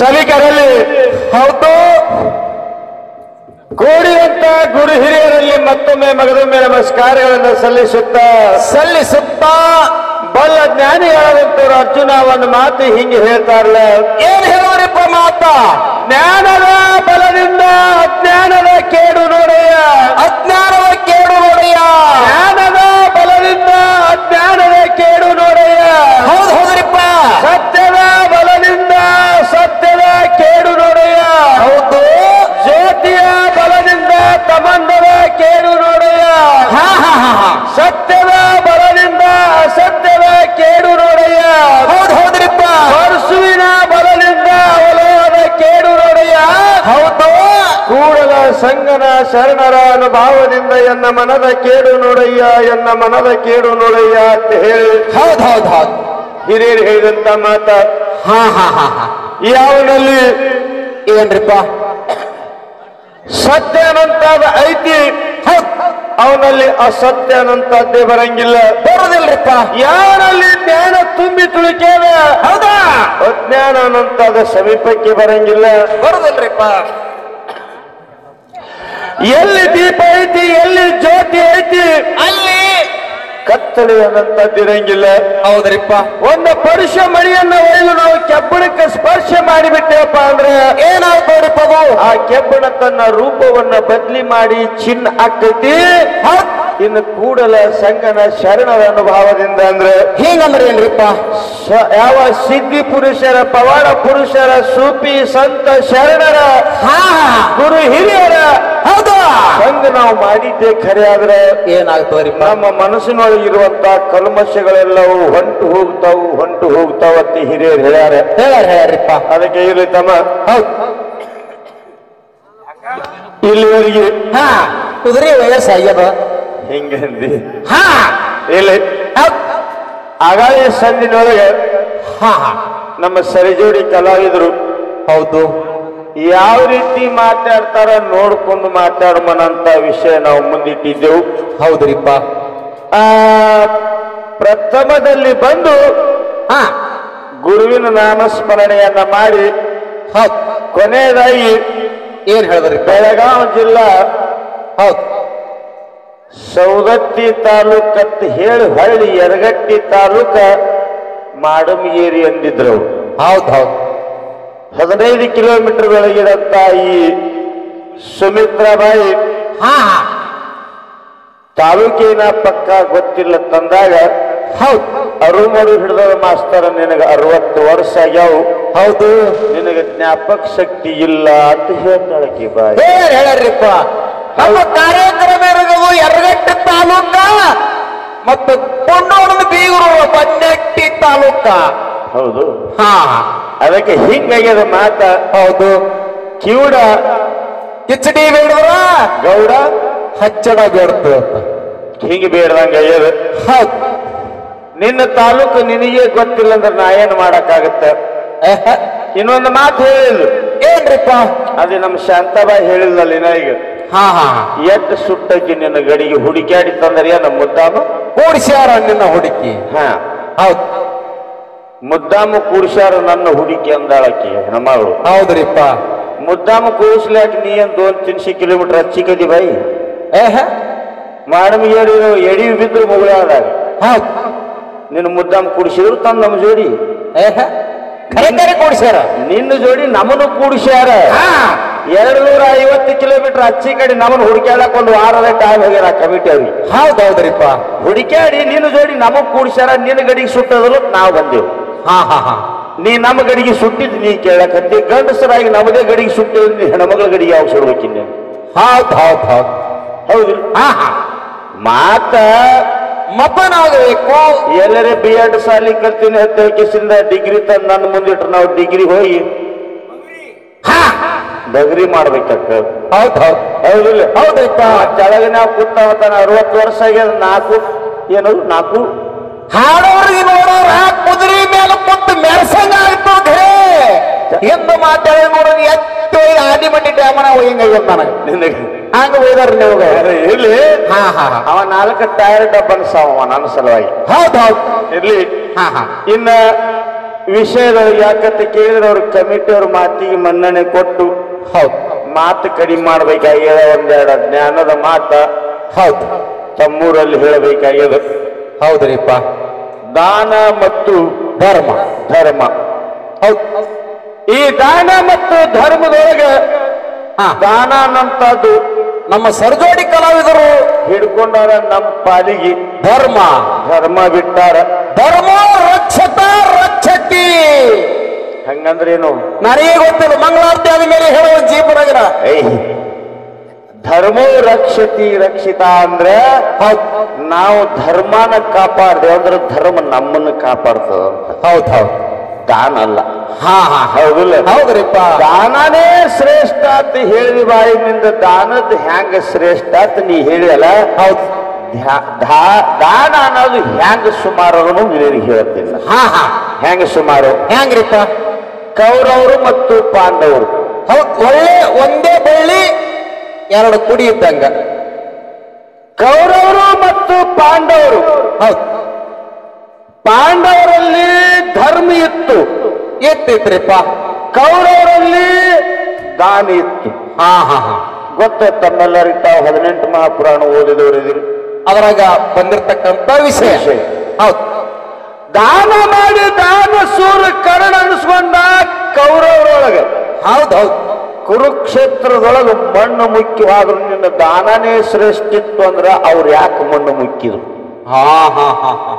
ಸಭಿಕರಲ್ಲಿ ಹೌದು ಕೂಡಿದಂತ ಗುರು ಹಿರಿಯರಲ್ಲಿ ಮತ್ತೊಮ್ಮೆ ಮಗದೊಮ್ಮೆ ನಮಸ್ಕಾರಗಳನ್ನು ಸಲ್ಲಿಸುತ್ತಾ ಸಲ್ಲಿಸುತ್ತಾ ಬಲ್ಲ ಜ್ಞಾನಿಗಳಾದಂತವರು ಅರ್ಜುನ ಒಂದು ಮಾತು ಹಿಂಗೆ ಹೇಳ್ತಾರಲ್ಲ ಏನ್ ಹೇಳೋರಿಪ್ಪ ಮಾತ ಜ್ಞಾನದ ಬಲದಿಂದ ಅಜ್ಞಾನದ ಕೇಡು ನೋಡಯ್ಯ ಅಜ್ಞಾನದ ಕೇಡು ನೋಡಯ್ಯ ಜ್ಞಾನದ ಬಲದಿಂದ ಅಜ್ಞಾನದ ಕೇಡು ನೋಡಯ್ಯ ಹೌದು ಹೌದ್ರಿಪ್ಪ ಸತ್ಯದ ಬಲದಿಂದ ಸತ್ಯದ ಕೇಡು ನೋಡಯ್ಯ ಹೌದು ಜ್ಯೋತಿಯ ಬಲದಿಂದ ತಮಂದದ ಕೇಡು ನೋಡಯ್ಯ ಹಾ ಹಾ ಹಾ ಹಾ ಸತ್ಯದ ಬಲದಿಂದ ಅಸತ್ಯದ ಕೇಡು ನೋಡಯ್ಯ ಹೌದು ಹೌದ್ರಿಪ್ಪ ಪರಶುವಿನ ಬಲದಿಂದ ಒಲವದ ಕೇಡು ನೋಡಯ್ಯ ಹೌದು ಕೂಡಲ ಸಂಗನ ಶರಣರ ಅನುಭಾವದಿಂದ ಎನ್ನ ಮನದ ಕೇಡು ನೋಡಯ್ಯ ಎನ್ನ ಮನದ ಕೇಡು ನೋಡಯ್ಯ ಅಂತ ಹೇಳಿ ಹೌದು ಹೌದು ಹೌದು ಹಿರಿಯರು ಹೇಳಿದಂತ ಮಾತ ಹಾ ಹಾ ಹಾ ಹಾ ಯಾವನಲ್ಲಿ ಏನ್ರಿಪ್ಪ ಸತ್ಯ ಅನ್ನಂತಾದ ಐತಿ ಹೌದ್ ಅವನಲ್ಲಿ ಅಸತ್ಯ ಅನ್ನಂತದ್ದೇ ಬರಂಗಿಲ್ಲ ಬರೋದಿಲ್ರಿಪ್ಪ ಯಾರಲ್ಲಿ ಜ್ಞಾನ ತುಂಬಿ ತುಳಿಕೇದ ಹೌದಾ ಅಜ್ಞಾನ ಅನ್ನಂತಾದ ಸಮೀಪಕ್ಕೆ ಬರಂಗಿಲ್ಲ ಬರೋದಿಲ್ರಿಪ್ಪ ಎಲ್ಲಿ ದೀಪ ಐತಿ ಎಲ್ಲಿ ಜ್ಯೋತಿ ಐತಿ ಅಲ್ಲಿ ಕತ್ತಲೆ ಅನ್ನಂತದ್ದಿರಂಗಿಲ್ಲ ಹೌದ್ರಿಪ್ಪ ಒಂದು ಪರುಷ ಮಣಿಯನ್ನ ಒಯ್ದು ನಾವು ಕೆಬ್ಬಣಕ್ಕೆ ಸ್ಪರ್ಶ ಮಾಡಿಬಿಟ್ಟೇವಪ್ಪ ಅಂದ್ರೆ ಏನಾಗ್ತವ್ರಿಪ್ಪ ಅದು ಆ ಕೆಬ್ಬಣ ತನ್ನ ರೂಪವನ್ನ ಬದಲಿ ಮಾಡಿ ಚಿನ್ನ ಆಕೈತಿ ಹೌದ್ ಇನ್ನು ಕೂಡಲ ಸಂಗನ ಶರಣರ ಅನುಭವದಿಂದ ಅಂದ್ರೆ ಹಿಂಗಂದ್ರೆ ಏನ್ರಿಪ್ಪ ಸ- ಯಾವ ಸಿದ್ಧಿ ಪುರುಷರ ಪವಾಡ ಪುರುಷರ ಸೂಪಿ ಸಂತ ಶರಣರ ಹಾ ಹಾ ಗುರು ಹಿರಿಯರ ಹೌದು ಸಂಘ ನಾವು ಮಾಡಿದ್ದೆ ಖರೆ ಆದ್ರೆ ಏನಾಗ್ತವ್ರಿಪ್ಪ ನಮ್ಮ ಮನಸ್ಸಿನೊಳಗಿರುವಂತ ಕಲ್ಮಶಗಳೆಲ್ಲವೂ ಹೊಂಟು ಹೋಗ್ತಾವು ಹೊಂಟು ಹೋಗ್ತಾವ ಅಂತ ಹಿರಿಯರು ಹೇಳ್ಯಾರ ಹೇಳ್ಯಾರ ಹೇಳ್ಯಾರಿಪ್ಪ ಅದಕ್ಕೆ ಇರ್ಲಿ ತಮ್ಮ ಹೌದ್ ಇಲ್ಲಿವರೆಗೆ ಹಾ ಕುದುರೆ ವಯಸ್ಸಾಗ್ಯದ ಹಿಂಗಂದಿ ಹಾ ಇಲ್ಲಿ ಹೌದ್ ಆಗಾಯ ಸಂದಿನೊಳಗೆ ಹಾ ಹಾ ನಮ್ಮ ಸರಿಜೋಡಿ ಕಲಾವಿದರು ಹೌದು ಯಾವ ರೀತಿ ಮಾತಾಡ್ತಾರ ನೋಡ್ಕೊಂಡು ಮಾತಾಡಮನಂತ ವಿಷಯ ನಾವು ಮುಂದಿಟ್ಟಿದ್ದೆವು ಹೌದ್ರಿಪ್ಪ ಆ ಪ್ರಥಮದಲ್ಲಿ ಬಂದು ಹಾ ಗುರುವಿನ ನಾಮಸ್ಮರಣೆಯನ್ನ ಮಾಡಿ ಹೌದ್ ಕೊನೆಯದಾಗಿ ಏನ್ ಹೇಳಿದ್ರಿಪ್ಪ ಬೆಳಗಾವಿ ಜಿಲ್ಲಾ ಹೌದ್ ಸೌದತ್ತಿ ತಾಲೂಕತ್ ಹೇಳಿ ಹಳ್ಳಿ ಯರಗಟ್ಟಿ ತಾಲೂಕ ಮಾಡಮಗೇರಿ ಅಂದಿದ್ರು ಅವ್ರು. ಹೌದ್ ಹೌದ್ ಹದಿನೈದು ಕಿಲೋಮೀಟರ್ ಒಳಗಿರಂತ ಈ ಸುಮಿತ್ರಾಬಾಯಿ ಹಾ ಹಾ ತಾಲೂಕಿನ ಪಕ್ಕ ಗೊತ್ತಿಲ್ಲ ತಂದಾಗ ಹೌದ್ ಅರುಮರು ಹಿಡಿದ ಮಾಸ್ತರ ನಿನಗ ಅರವತ್ತು ವರ್ಷ ಆಗ್ಯಾವು ಹೌದು ನಿನಗೆ ಜ್ಞಾಪಕ ಶಕ್ತಿ ಇಲ್ಲ ಅಂತ ಹೇಳ್ತಾಳಕಿ ಬಾಯಿ ಏನ್ ಹೇಳ್ಯಾರಿಪ್ಪ ನಮ್ಮ ಕಾರ್ಯಕ್ರಮ ಇರೋದು ಯರಗಟ್ಟಿ ತಾಲೂಕ ಮತ್ತು ಕೊಂಡೋಣದ ಬೀಗರು ಬನ್ನಟ್ಟಿ ತಾಲೂಕ ಹೌದು ಹಾ ಅದಕ್ಕೆ ಹಿಂಗಾಗ್ಯದ ಮಾತ ಹೌದು ಕಿವುಡ ಕಿಚಡಿ ಬೇಡದ್ರ ಗೌಡ ಹಚ್ಚಡ ಬೇಡ್ತು ಹಿಂಗೆ ಬೇಡದಂಗ ಆಗ್ಯದ ಹೌದ್ ನಿನ್ನ ತಾಲೂಕು ನಿನಗೆ ಗೊತ್ತಿಲ್ಲ ಅಂದ್ರೆ ನಾ ಏನು ಮಾಡಕ್ಕಾಗತ್ತ ಏಹ, ಇನ್ನೊಂದು ಮಾತು ಹೇಳಿಲ್ಲ ಏನ್ರಿಪ್ಪ ಅದೇ ನಮ್ಮ ಶಾಂತಾಬಾಯಿ ಹೇಳಿಲ್ಲ ಇನ್ನ ಈಗ ಹಾ ಹಾ ಎಟ್ಟು ಸುಟ್ಟಕ್ಕೆ ನಿನ್ನ ಗಡಿಗೆ ಹುಡುಕ್ಯಾಡಿ ತಂದರಿಯ ನಮ್ಮ ಮುದ್ದಾಮ ಕೂಡಿಸ್ಯಾರ ನಿನ್ನ ಹುಡುಕಿ ಹಾ ಹೌದ್ ಮುದ್ದಾಮ ಕೂಡಿಸ್ಯಾರ ನನ್ನ ಹುಡುಕಿ ಅಂದಾಳಕ್ಕೆ ನಮ್ಮಗಳು ಹೌದ್ರಿಪ್ಪ ಮುದ್ದಾಮ ಕೂಡಿಸ್ಲಾಕ ನೀ ಏನ್ ದೋನ್ ತಿನ್ಸಿ ಕಿಲೋಮೀಟರ್ ಹಚ್ಚಿಕದಿ ಬಾಯಿ ಏಹ ಮಾಡಮಿಗೇರಿ ಎಡಿ ಬಿದ್ರು ಮುಗಳಾದಾಗ ಹೌದ್ ನಿನ್ನ ಮುದ್ದಾಮ ಕೂಡಿಸಿದ್ರು ತಂದ ನಮ್ಮ ಜೋಡಿ ಏಹ ಖರೆ ಖರೆ ಕೂಡಿಸ್ಯಾರ ನಿನ್ನ ಜೋಡಿ ನಮ್ಮನ್ನು ಕೂಡಿಸ್ಯಾರ ಹಾ ಎರಡು ನೂರ ಐವತ್ತು ಕಿಲೋಮೀಟರ್ ಹಚ್ಚಿ ಕಡೆ ನಮ್ಮನ್ನು ಹುಡುಕ್ಯಾಡಕ್ ಒಂದು ವಾರದ ಟೈಮ್ ಹೋಗ್ಯಾರ ಕಮಿಟಿ ಅವ್ರಿಗೆ ಹೌದ್ ಹೌದ್ರಿಪ್ಪ ಹುಡುಕ್ಯಾಡಿ ನಿನ್ನ ಜೋಡಿ ನಮಗ್ ಕೂಡಿಸ್ಯಾರ ನಿನ್ನ ಗಡಿಗೆ ಸುಟ್ಟದ್ರು ನಾವು ಬಂದೆವು ಹಾ ಹಾ ಹಾ ನೀ ನಮ್ಮ ಗಡಿಗೆ ಸುಟ್ಟಿದ್ ನೀ ಕೇಳಕತ್ತಿ ಗಂಡಸರಾಗಿ ನಮ್ಮದೇ ಗಡಿಗೆ ಸುಟ್ಟಿದ್ ನೀ ಹೆಣ್ಮಗಳ ಗಡಿಗೆ ಯಾವ ಸುಡ್ಬೇಕಿನ್ನ ಹೌದ್ ಹೌದ್ ಹೌದ್ ಹೌದು ಹಾ ಹಾ ಮಾತ ಮತನಾಗಬೇಕು ಎಲ್ಲರೇ ಬಿ ಎಡ್ ಸಾಲಿ ಕಲ್ತೀನಿ ಹತ್ತು ಕೇಸಿಂದ ಡಿಗ್ರಿ ತಂದು ನನ್ನ ಮುಂದಿಟ್ರು ನಾವು ಡಿಗ್ರಿ ಹೋಗಿ ಹಾ ಡಗ್ರಿ ಮಾಡ್ಬೇಕಕ್ಕ ಹೌದ್ ಹೌದ್ ಹೌದಿಲ್ಲ ಹೌದ್ರಿಪ್ಪ ಕೆಳಗೆ ನಾವು ಕೂತಾವತಾನ ಅರವತ್ತು ವರ್ಷ ಆಗ್ಯದ ನಾಲ್ಕು ಏನದು ನಾಲ್ಕು ಹಾಡೋರಿಗೆ ನೋಡೋರ ಕುದುರೆ ಮೇಲೆ ಕುಂತು ಮೆರಸಂಗ ಆಗ್ತದೆ ಎಂದು ಮಾತಾಡಿ ನೋಡೋದು ಎತ್ತು ಆದಿ ಮಂಡಿ ಡ್ಯಾಮನ ಹಿಂಗಾಗ್ಯದ ನನಗೆ ನಿನಗೆ ಹಂಗ ಹೋಯ್ದಾರ ನೀವು ಇರ್ಲಿ ಹಾ ಹಾ ಹಾ ಅವ ನಾಲ್ಕು ಟೈರ್ ಡಬ್ಬ ಅನ್ಸಾವ ನನ್ನ ಸಲುವಾಗಿ ಹೌದ್ ಹೌದ್ ಇರ್ಲಿ ಹಾ ಹಾ ಇನ್ನ ವಿಷಯದೊಳಗೆ ಯಾಕಂತ ಕೇಳಿದ್ರೆ ಅವ್ರ ಕಮಿಟಿ ಅವ್ರ ಮಾತಿಗೆ ಮನ್ನಣೆ ಕೊಟ್ಟು ಹೌದು ಮಾತು ಕಡಿಮೆ ಮಾಡ್ಬೇಕಾಗ್ಯದ ಒಂದೆರಡು ಜ್ಞಾನದ ಮಾತ ಹೌದು ತಮ್ಮೂರಲ್ಲಿ ಹೇಳಬೇಕಾಗ್ಯದ ಹೌದ್ರಿಪ್ಪ ದಾನ ಮತ್ತು ಧರ್ಮ ಧರ್ಮ ಹೌದು ಈ ದಾನ ಮತ್ತು ಧರ್ಮದೊಳಗೆ ಹಾ ದಾನ ಅನ್ನಂತದ್ದು ನಮ್ಮ ಸರ್ಜೋಡಿ ಕಲಾವಿದರು ಹಿಡ್ಕೊಂಡಾರ ನಮ್ಮ ಪಾಲಿಗೆ ಧರ್ಮ ಧರ್ಮ ಬಿಟ್ಟಾರ ಧರ್ಮ ರಕ್ಷತ ರಕ್ಷತಿ ಹಂಗಂದ್ರೇನು ನನಗೆ ಗೊತ್ತಿಲ್ಲ ಮಂಗಳಾರತಿ ಆದ ಮೇಲೆ ಹೇಳುವ ಜೀಪನಾಗಿರ ಐ ಧರ್ಮೋ ರಕ್ಷತಿ ರಕ್ಷಿತ ಅಂದ್ರೆ ಹೌದು ನಾವು ಧರ್ಮನ ಕಾಪಾಡ್ದೇವ್ ಅಂದ್ರೆ ಧರ್ಮ ನಮ್ಮನ್ನ ಕಾಪಾಡ್ತದ ಅಂತ ಹೌದು ಹೌದು ದಾನ ಅಲ್ಲ ಹಾ ಹಾ ಹೌದಿಲ್ಲ ಹೌದ್ರಿಪ್ಪ ದಾನನೇ ಶ್ರೇಷ್ಠ ಅಂತ ಹೇಳಿದ ಬಾಯಿನಿಂದ ದಾನದ ಹ್ಯಾಂಗ ಶ್ರೇಷ್ಠ ಅಂತ ನೀ ಹೇಳಿಯಲ್ಲ ಹೌದು ಧ್ಯಾ- ಧಾ- ದಾನ ಅನ್ನೋದು ಹ್ಯಾಂಗ ಸುಮಾರು ಅದನ್ನು ನಿನಗೆ ಹೇಳ್ತೀನಿ ಹಾ ಹಾ ಹ್ಯಾಂಗ ಸುಮಾರು ಹೆಂಗ್ರಿಪ್ಪ ಕೌರವರು ಮತ್ತು ಪಾಂಡವರು ಹೌದು ಒಳ್ಳೆ ಒಂದೇ ಬಳ್ಳಿ ಎರಡು ಕುಡಿ ಇದ್ದಂಗ ಕೌರವರು ಮತ್ತು ಪಾಂಡವರು ಹೌದು ಪಾಂಡವರಲ್ಲಿ ಧರ್ಮ ಇತ್ತು ಎತ್ತಿತ್ರಿಪ್ಪ ಕೌರವರಲ್ಲಿ ದಾನ ಇತ್ತು ಹಾ ಹಾ ಹಾ ಗೊತ್ತ ತಮ್ಮೆಲ್ಲರಿಗೆ ತಾವು ಹದಿನೆಂಟು ಮಹಾಪುರಾಣ ಓದಿದವರಿದ್ದೀರಿ ಅದ್ರಾಗ ಬಂದಿರತಕ್ಕಂತ ವಿಷಯ ವಿಷಯ. ಹೌದು ದಾನ ಮಾಡಿ ದಾನ ಸೂರ ಕರ್ಣ ಅನಿಸ್ಕೊಂಡ ಕೌರವರೊಳಗೆ ಹೌದು ಹೌದು ಕುರುಕ್ಷೇತ್ರದೊಳಗೆ ಮಣ್ಣು ಮುಖ್ಯವಾದ್ರು ನಿನ್ನ ದಾನನೇ ಶ್ರೇಷ್ಠ ಇತ್ತು ಅಂದ್ರೆ ಅವ್ರು ಯಾಕೆ ಮಣ್ಣು ಮುಕ್ಕಿದ್ರು ಹಾ ಹಾ ಹಾ ಹಾ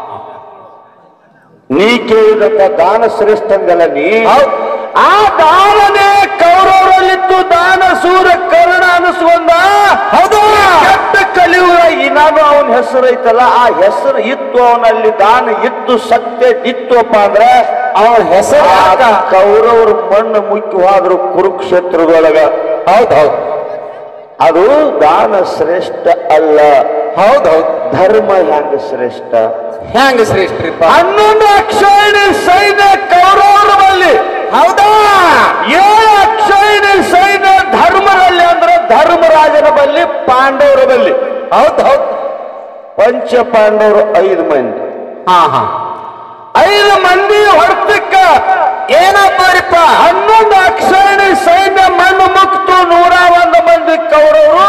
ನೀ ಕೇಳಿದಂತ ದಾನ ಶ್ರೇಷ್ಠ ಅಂದಲ್ಲ ನೀ ಹೌದು ಆ ದಾನನೇ ಕೌರವರಲ್ಲಿತ್ತು ದಾನ ಸೂರ ಕರ್ಣ ಅನಿಸ್ಕೊಂಡ ಹೌದು ಕೆಟ್ಟ ಕಲಿಯುಗ ನಾನು ಅವನ ಹೆಸರು ಐತಲ್ಲ ಆ ಹೆಸರು ಇತ್ತು ಅವನಲ್ಲಿ ದಾನ ಇತ್ತು ಸತ್ಯ ಇತ್ತುಪ್ಪ ಅಂದ್ರೆ ಅವನ ಹೆಸರು ಯಾಕ? ಆ ಕೌರವರು ಮಣ್ಣು ಮುಖ್ಯವಾದ್ರು ಕುರುಕ್ಷೇತ್ರದೊಳಗ ಹೌದು ಹೌದು ಅದು ದಾನ ಶ್ರೇಷ್ಠ ಅಲ್ಲ ಹೌದು ಹೌದು ಧರ್ಮ ಹೆಂಗ ಶ್ರೇಷ್ಠ ಹೆಂಗ ಶ್ರೇಷ್ಠರಿಪ್ಪ ಹನ್ನೊಂದು ಅಕ್ಷಯಣಿ ಸೈನ್ಯ ಕೌರವರ ಬಲ್ಲಿ ಹೌದಾ ಏಳು ಅಕ್ಷಯಣಿ ಸೈನ್ಯ ಧರ್ಮರಲ್ಲಿ ಅಂದ್ರೆ ಧರ್ಮರಾಜನ ಬಲ್ಲಿ ಪಾಂಡವರ ಬಲ್ಲಿ ಹೌದು ಹೌದು ಪಂಚ ಪಾಂಡವರು ಐದು ಮಂದಿ ಹಾ ಹಾ ಐದು ಮಂದಿ ಹೊರತಕ್ಕ ಏನಪ್ಪಾರಿಪ್ಪ ಹನ್ನೊಂದು ಅಕ್ಷಯಣಿ ಸೈನ್ಯ ಮಣ್ಣು ಮುಕ್ತು ನೂರ ಒಂದು ಮಂದಿ ಕೌರವರು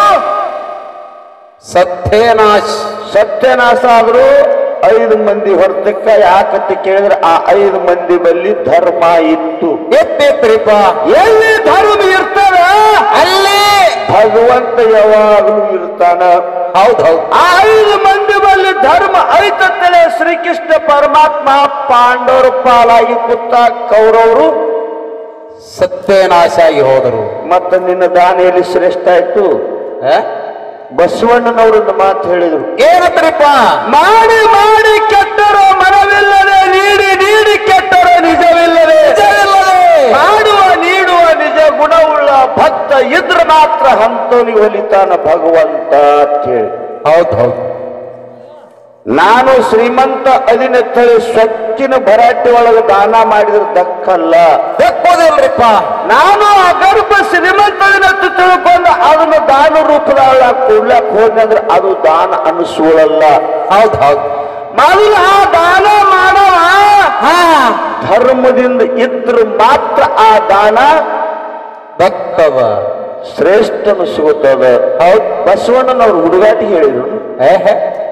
ಸತ್ಯನಾಶ್ ಸತ್ಯನಾಶ ಆದ್ರು ಐದು ಮಂದಿ ಹೊರತಕ್ಕ ಯಾಕಂತ ಕೇಳಿದ್ರೆ ಆ ಐದು ಮಂದಿ ಬಲ್ಲಿ ಧರ್ಮ ಇತ್ತು ಎತ್ತಿತ್ರಿಪ್ಪ ಎಲ್ಲಿ ಧರ್ಮ ಇರ್ತದ ಅಲ್ಲಿ ಭಗವಂತ ಯಾವಾಗಲೂ ಇರ್ತಾನ ಹೌದು ಹೌದು ಆ ಐದು ಮಂದಿ ಬಲ್ಲಿ ಧರ್ಮ ಐತತ್ತಲೆ ಶ್ರೀಕೃಷ್ಣ ಪರಮಾತ್ಮ ಪಾಂಡವರ ಪಾಲಾಗಿ ಕುತ್ತ ಕೌರವರು ಸತ್ಯನಾಶ ಆಗಿ ಹೋದರು ಮತ್ತ ನಿನ್ನ ದಾನ ಎಲ್ಲಿ ಶ್ರೇಷ್ಠ ಆಯ್ತು ಆ? ಬಸವಣ್ಣನವರೊಂದು ಮಾತು ಹೇಳಿದ್ರು ಏನಂದ್ರಿಪ್ಪ ಮಾಡಿ ಮಾಡಿ ಕೆಟ್ಟರೋ ಮನವಿಲ್ಲದೆ ನೀಡಿ ನೀಡಿ ಕೆಟ್ಟರೋ ನಿಜವಿಲ್ಲದೆ ನಿಜವಿಲ್ಲದೆ. ಮಾಡುವ ನೀಡುವ ನಿಜ ಗುಣವುಳ್ಳ ಭಕ್ತ ಇದ್ರ ಮಾತ್ರ ಹಂತೋನಿ ಹೊಲಿತಾನ ಭಗವಂತ ಅಂತ ಹೇಳಿ ಹೌದು ಹೌದು ನಾನು ಶ್ರೀಮಂತ ಅದಿನ ತಳಿ ಸ್ವಚ್ಛಿನ ಭರಾಟೆ ಒಳಗೆ ದಾನ ಮಾಡಿದ್ರೆ ದಕ್ಕಲ್ಲ ದಕ್ಕೋದಿಲ್ರಿಪ್ಪ ನಾನು ಅಗರ್ಭ ಶ್ರೀಮಂತದಿನ ತಿಳ್ಕೊಂಡು ಅದನ್ನು ದಾನ ರೂಪದೊಳ ಕೊಡ್ಲಕ್ ಹೋದ್ನಂದ್ರೆ ಅದು ದಾನ ಅನಿಸೋಳಲ್ಲ ಹೌದು ಹೌದು ಮೊದಲು ಆ ದಾನ ಮಾಡವ ಹಾ ಧರ್ಮದಿಂದ ಇದ್ರೆ ಮಾತ್ರ ಆ ದಾನ ದಕ್ಕದ ಶ್ರೇಷ್ಠ ಅನಿಸ್ಕೋತದ ಹೌದು ಬಸವಣ್ಣನವ್ರು ಹುಡುಗಾಟಿ ಹೇಳಿದ್ರು ಏಹೆ.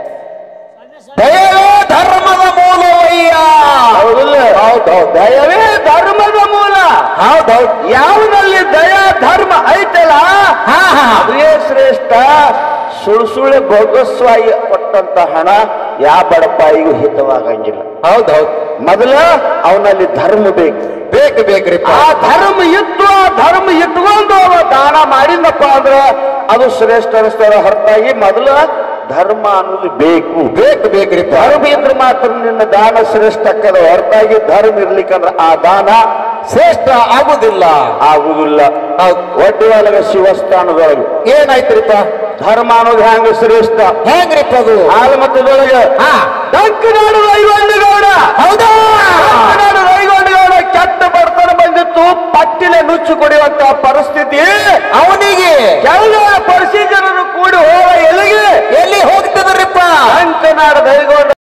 ದಯವೇ ಧರ್ಮದ ಮೂಲವಯ್ಯ ಹೌದಿಲ್ಲ ಹೌದು ದಯವೇ ಧರ್ಮದ ಮೂಲ ಹೌದೌದು ಯಾವನಲ್ಲಿ ದಯಾ ಧರ್ಮ ಐತಲ್ಲ ಹಾ ಹಾ ಅದೇ ಶ್ರೇಷ್ಠ ಸುಳು ಸುಳ್ಳೆ ಭೋಗಸ್ವಾಯಿ ಕೊಟ್ಟಂತ ಹಣ ಯಾವ ಬಡಪಾಯಿಗೂ ಹಿತವಾಗಂಗಿಲ್ಲ ಹೌದೌದು ಮೊದಲ ಅವನಲ್ಲಿ ಧರ್ಮ ಬೇಕು ಬೇಕು ಬೇಕ್ರಿಪ್ಪ ಆ ಧರ್ಮ ಇತ್ತು ಆ ಧರ್ಮ ಇಟ್ಕೊಂಡು ಅವ ದಾನ ಮಾಡಿದಪ್ಪ ಅಂದ್ರೆ ಅದು ಶ್ರೇಷ್ಠ ಅನಿಸ್ತಾರ ಹೊರತಾಗಿ ಮೊದಲ ಧರ್ಮ ಅನ್ನೋದು ಬೇಕು ಬೇಕು ಬೇಕ್ರಿಪ್ಪ ಧರ್ಮ ಇದ್ರೆ ಮಾತ್ರ ನಿನ್ನ ದಾನ ಶ್ರೇಷ್ಠ ಅಕ್ಕದ ಹೊರತಾಗಿ ಧರ್ಮ ಇರ್ಲಿಕ್ಕಂದ್ರೆ ಆ ದಾನ ಶ್ರೇಷ್ಠ ಆಗುದಿಲ್ಲ ಆಗುದಿಲ್ಲ ಹೌದು ಒಡ್ಡಿ ಒಳಗ ಶಿವಸ್ಥಾನದೊಳಗೆ ಏನಾಯ್ತ್ರಿಪ್ಪ ಧರ್ಮ ಅನ್ನೋದು ಹ್ಯಾಂಗ ಶ್ರೇಷ್ಠ ಹೆಂಗ್ರಿಪ್ಪ ಅದು ಆಲಮತ್ತದೊಳಗ ಹಾ ಡಂಕನಾಡು ರೈಗೊಂಡಗೌಡ ಹೌದಾ ಡಂಕನಾಡು ರೈಗೊಂಡಗೌಡ ಕೆಟ್ಟ ಬರ್ತನ ಬಂದಿತ್ತು ಪಟ್ಟಿಲೆ ನುಚ್ಚು ಕುಡಿಯುವಂತ